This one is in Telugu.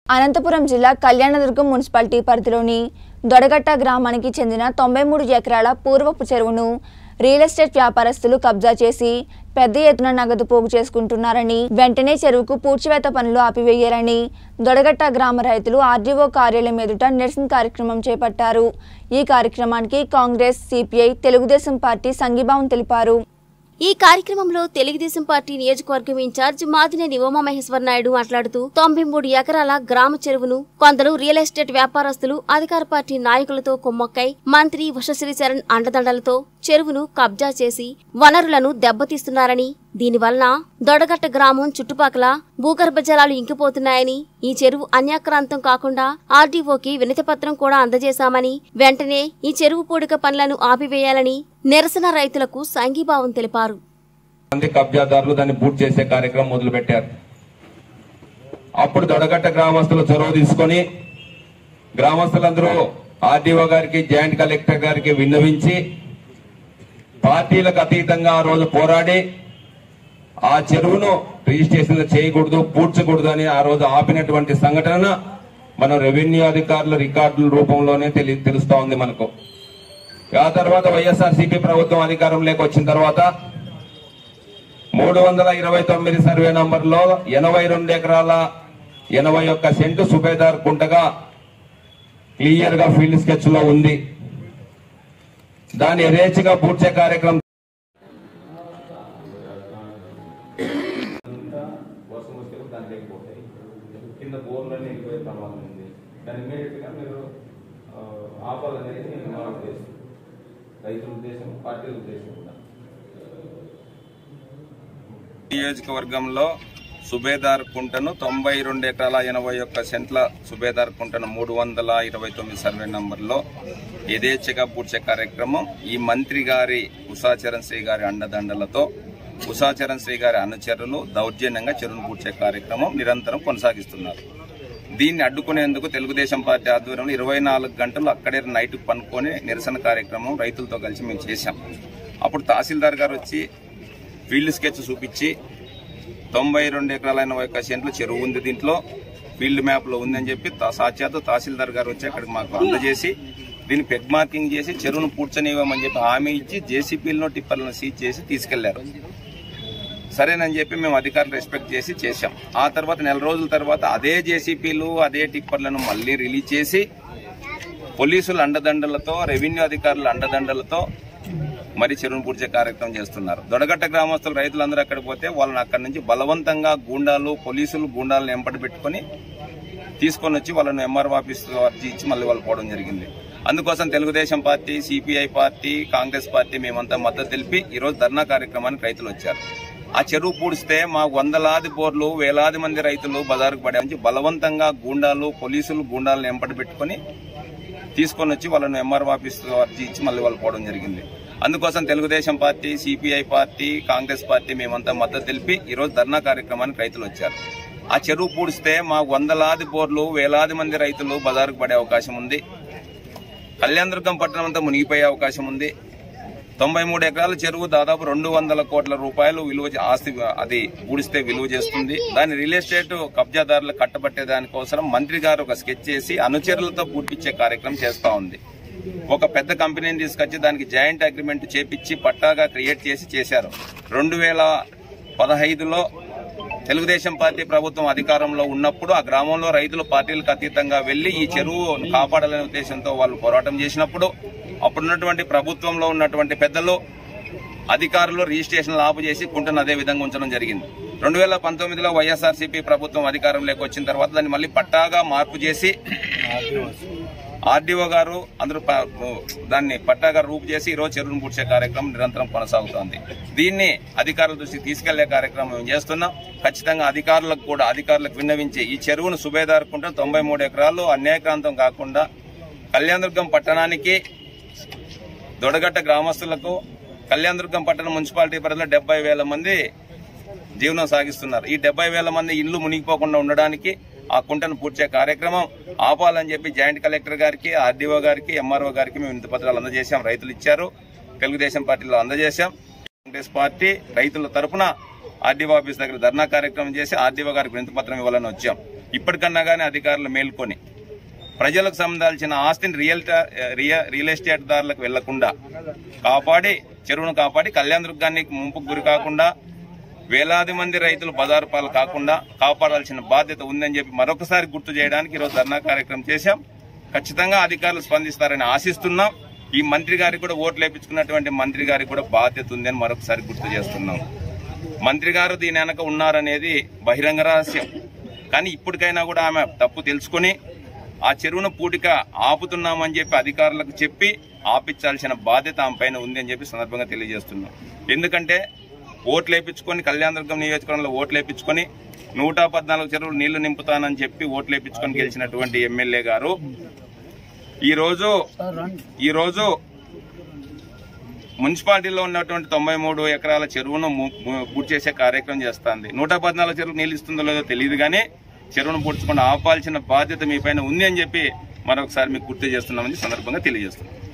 అనంతపురం జిల్లా కళ్యాణదుర్గం మున్సిపాలిటీ పరిధిలోని దొడగట్ట గ్రామానికి చెందిన తొంభై మూడు ఎకరాల పూర్వపు చెరువును రియల్ ఎస్టేట్ వ్యాపారస్తులు కబ్జా చేసి పెద్ద ఎత్తున నగదు పోగు చేసుకుంటున్నారని వెంటనే చెరువుకు పూడ్చివేత పనులు ఆపివేయాలని దొడగట్ట గ్రామ రైతులు ఆర్డీఓ కార్యాలయం ఎదుట నిరసన కార్యక్రమం చేపట్టారు ఈ కార్యక్రమానికి కాంగ్రెస్ సిపిఐ తెలుగుదేశం పార్టీ సంఘీభావం తెలిపారు ఈ కార్యక్రమంలో తెలుగుదేశం పార్టీ నియోజకవర్గం ఇన్ఛార్జ్ మాదినేని ఉమామహేశ్వర నాయుడు మాట్లాడుతూ తొంభై మూడు ఎకరాల గ్రామ చెరువును కొందరు రియల్ ఎస్టేట్ వ్యాపారస్తులు అధికార పార్టీ నాయకులతో కుమ్మక్కై మంత్రి ఉషశ్రీ చరణ్ అండదండలతో చెరువును కబ్జా చేసి వనరులను దెబ్బతీస్తున్నారని దీనివలన దొడగట్ట గ్రామం చుట్టుపక్కల భూగర్భ జలాలు ఇంకిపోతున్నాయని ఈ చెరువు అన్యాక్రాంతం కాకుండా ఆర్డీఓకి వినతిపత్రం కూడా అందజేశామని వెంటనే ఈ చెరువు పూడిక పనులను ఆపివేయాలని నిరసన రైతులకు సంఘీభావం తెలిపారు మంది కబ్జాదారులు దాన్ని పూర్తి చేసే కార్యక్రమం మొదలు పెట్టారు అప్పుడు దొడగట్ట గ్రామస్తులు చొరవ తీసుకొని గ్రామస్తులందరూ ఆర్డీఓ గారికి జాయింట్ కలెక్టర్ గారికి విన్నవించి పార్టీలకు అతీతంగా ఆ రోజు పోరాడి ఆ చెరువును రిజిస్ట్రేషన్ చేయకూడదు పూడ్చకూడదు అని ఆ రోజు ఆపినటువంటి సంఘటన మన రెవెన్యూ అధికారుల రికార్డుల రూపంలోనే తెలి తెలుస్తా ఉంది మనకు ఆ తర్వాత వైఎస్ఆర్సీపీ ప్రభుత్వం అధికారంలోకి వచ్చిన తర్వాత మూడు వందల ఇరవై తొమ్మిది సర్వే నంబర్లో ఎనభై రెండు ఎకరాల ఎనభై ఒక్క సెంటు సుబేదార్ కుంటగా క్లియర్ గా ఫీల్డ్ స్కెచ్ లో ఉంది దాన్ని యథేచ్ఛగా పూడ్చే కార్యక్రమం వర్షం వస్తే దాని లేకపోతాయి కింద బోర్లన్నీ వెళ్ళిపోయే ప్రమాదం ఉంది దాని ఇమీడియట్ గా మీరు ఆపాలనేది మా ఉద్దేశం రైతుల ఉద్దేశం పార్టీల ఉద్దేశం కూడా నియోజకవర్గంలో సుబేదార్ కుంటను తొంభై రెండు ఎకరాల ఎనభై ఒక్క సెంట్ల సుబేదార్ కుంటను మూడు వందల ఇరవై తొమ్మిది సర్వే నంబర్లో యథేచ్ఛగా పూడ్చే కార్యక్రమం ఈ మంత్రి గారి ఉషాచరణ్ శ్రీ గారి అండదండలతో ఉషాచరణ్ శ్రీ గారి అనుచరులు దౌర్జన్యంగా చెరువును పూడ్చే కార్యక్రమం నిరంతరం కొనసాగిస్తున్నారు దీన్ని అడ్డుకునేందుకు తెలుగుదేశం పార్టీ ఆధ్వర్యంలో ఇరవై నాలుగు గంటలు అక్కడే నైట్ పనుకొని నిరసన కార్యక్రమం రైతులతో కలిసి మేము చేశాం అప్పుడు తహసీల్దార్ గారు వచ్చి ఫీల్డ్ స్కెచ్ చూపించి తొంభై రెండు ఎకరాల ఎనభై ఒక్క సెంట్లు చెరువు ఉంది దీంట్లో ఫీల్డ్ మ్యాప్ లో ఉందని చెప్పి తా- సాక్షాత్ తహసీల్దార్ గారు వచ్చి అక్కడికి మాకు అందజేసి దీన్ని పెగ్ మార్కింగ్ చేసి చెరువును పూడ్చనివ్వమని చెప్పి హామీ ఇచ్చి జేసీపీలను టిప్పర్లను సీజ్ చేసి తీసుకెళ్లారు సరేనని చెప్పి మేము అధికారులు రెస్పెక్ట్ చేసి చేశాం ఆ తర్వాత నెల రోజుల తర్వాత అదే జేసీపీలు అదే టిప్పర్లను మళ్ళీ రిలీజ్ చేసి పోలీసుల అండదండలతో రెవెన్యూ అధికారుల అండదండలతో మరి చెరువును పూడ్చే కార్యక్రమం చేస్తున్నారు దొడగట్ట గ్రామస్తులు రైతులందరూ అక్కడికి పోతే వాళ్ళని అక్కడి నుంచి బలవంతంగా గూండాలు పోలీసులు గూండాలను ఎంపటి పెట్టుకొని తీసుకొని వచ్చి వాళ్ళని ఎంఆర్ ఆఫీస్ అర్జీ ఇచ్చి మళ్ళీ వాళ్ళు పోవడం జరిగింది అందుకోసం Telugu Desam party CPI party Congress party మేమంతా మద్దతు తెలిపి ఈ రోజు ధర్నా కార్యక్రమానికి రైతులు వచ్చారు ఆ చెరువు పూడిస్తే మా వందలాది బోర్లు వేలాది మంది రైతులు బజారుకు పడే నుంచి బలవంతంగా గూండాలు పోలీసులు గూండాలను ఎంపటి పెట్టుకొని తీసుకొని వచ్చి వాళ్ళని ఎంఆర్ ఆఫీస్ అర్జీ ఇచ్చి మళ్ళీ వాళ్ళు పోవడం జరిగింది అందుకోసం Telugu Desam party CPI party Congress party మేమంతా మద్దతు తెలిపి ఈ రోజు ధర్నా కార్యక్రమానికి రైతులు వచ్చారు ఆ చెరువు పూడిస్తే మా వందలాది బోర్లు వేలాది మంది రైతులు బజారుకు పడే అవకాశం ఉంది కళ్యాణదుర్గం పట్టణం అంతా మునిగిపోయే అవకాశం ఉంది తొంభై మూడు ఎకరాల చెరువు దాదాపు రెండు వందల కోట్ల రూపాయలు విలువ చే- ఆస్తి అది పూడిస్తే విలువ చేస్తుంది దాని రియల్ ఎస్టేట్ కబ్జాదారులు కట్టబట్టే దానికోసం మంత్రి గారు ఒక స్కెచ్ చేసి అనుచరులతో పూర్తిచ్చే కార్యక్రమం చేస్తా ఉంది ఒక పెద్ద కంపెనీని తీసుకొచ్చి దానికి జాయింట్ అగ్రిమెంట్ చేపించి పట్టాగా క్రియేట్ చేసి చేశారు రెండు వేల పదహైదులో తెలుగుదేశం పార్టీ ప్రభుత్వం అధికారంలో ఉన్నప్పుడు ఆ గ్రామంలో రైతులు పార్టీలకు అతీతంగా వెళ్లి ఈ చెరువు కాపాడాలనే ఉద్దేశంతో వాళ్ళు పోరాటం చేసినప్పుడు అప్పుడున్నటువంటి ప్రభుత్వంలో ఉన్నటువంటి పెద్దలు అధికారులు రిజిస్ట్రేషన్లు ఆపు చేసి కుంటను అదే విధంగా ఉంచడం జరిగింది రెండు వేల పంతొమ్మిదిలో వైఎస్ఆర్సీపీ ప్రభుత్వం అధికారంలోకి వచ్చిన తర్వాత దాన్ని మళ్ళీ పట్టాగా మార్పు చేసి ఆర్డీఓ గారు అందరూ ప- దాన్ని పట్టాగా రూపు చేసి ఈ రోజు చెరువును పూడ్చే కార్యక్రమం నిరంతరం కొనసాగుతోంది దీన్ని అధికారుల దృష్టికి తీసుకెళ్లే కార్యక్రమం మేము చేస్తున్నాం ఖచ్చితంగా అధికారులకు కూడా అధికారులకు విన్నవించి ఈ చెరువును సుబేదారుకుంటే తొంభై మూడు ఎకరాలు అన్యాయక్రాంతం కాకుండా కళ్యాణదుర్గం పట్టణానికి దొడగట్ట గ్రామస్తులకు కళ్యాణదుర్గం పట్టణ మున్సిపాలిటీ పరిధిలో డెబ్బై వేల మంది జీవనం సాగిస్తున్నారు ఈ డెబ్బై వేల మంది ఇల్లు మునిగిపోకుండా ఉండడానికి ఆ కుంటను పూడ్చే కార్యక్రమం ఆపాలని చెప్పి జాయింట్ కలెక్టర్ గారికి ఆర్డీఓ గారికి ఎంఆర్ఓ గారికి మేము ఇంత పత్రాలు అందజేశాం రైతులు ఇచ్చారు తెలుగుదేశం పార్టీలో అందజేశాం కాంగ్రెస్ పార్టీ రైతుల తరపున ఆర్డీఓ ఆఫీస్ దగ్గర ధర్నా కార్యక్రమం చేసి ఆర్డీఓ గారికి వినతి పత్రం ఇవ్వాలని వచ్చాం ఇప్పటికన్నా కానీ అధికారులు మేల్కొని ప్రజలకు సంబంధించిన ఆస్తిని రియల్ రియల్ ఎస్టేట్ దారులకు వెళ్లకుండా కాపాడి చెరువును కాపాడి కళ్యాణ దుర్గానికి ముంపుకు గురి కాకుండా వేలాది మంది రైతులు బజారు పాలు కాకుండా కాపాడాల్సిన బాధ్యత ఉందని చెప్పి మరొకసారి గుర్తు చేయడానికి ఈరోజు ధర్నా కార్యక్రమం చేశాం ఖచ్చితంగా అధికారులు స్పందిస్తారని ఆశిస్తున్నాం ఈ మంత్రి గారికి కూడా ఓట్లు వేపించుకున్నటువంటి మంత్రి గారికి కూడా బాధ్యత ఉందని మరొకసారి గుర్తు చేస్తున్నాం మంత్రి గారు దీని వెనక ఉన్నారనేది బహిరంగ రహస్యం కానీ ఇప్పటికైనా కూడా ఆమె తప్పు తెలుసుకుని ఆ చెరువును పూటిక ఆపుతున్నామని చెప్పి అధికారులకు చెప్పి ఆపించాల్సిన బాధ్యత ఆమె పైన ఉంది అని చెప్పి సందర్భంగా తెలియజేస్తున్నాం ఎందుకంటే ఓట్లు వేయించుకొని కళ్యాణదుర్గం నియోజకవర్గంలో ఓట్లు వేయించుకొని నూట పద్నాలుగు చెరువులు నీళ్లు నింపుతానని చెప్పి ఓట్లు వేయించుకొని గెలిచినటువంటి ఎమ్మెల్యే గారు ఈ రోజు ఈ రోజు మున్సిపాలిటీలో ఉన్నటువంటి తొంభై మూడు ఎకరాల చెరువును ము- ము- పూర్తి చేసే కార్యక్రమం చేస్తుంది నూట పద్నాలుగు చెరువు నీళ్ళు ఇస్తుందో లేదో తెలియదు కానీ చెరువును పూడ్చకుండా ఆపాల్సిన బాధ్యత మీ పైన ఉంది అని చెప్పి మరొకసారి మీకు గుర్తు చేస్తున్నామని సందర్భంగా తెలియజేస్తున్నాం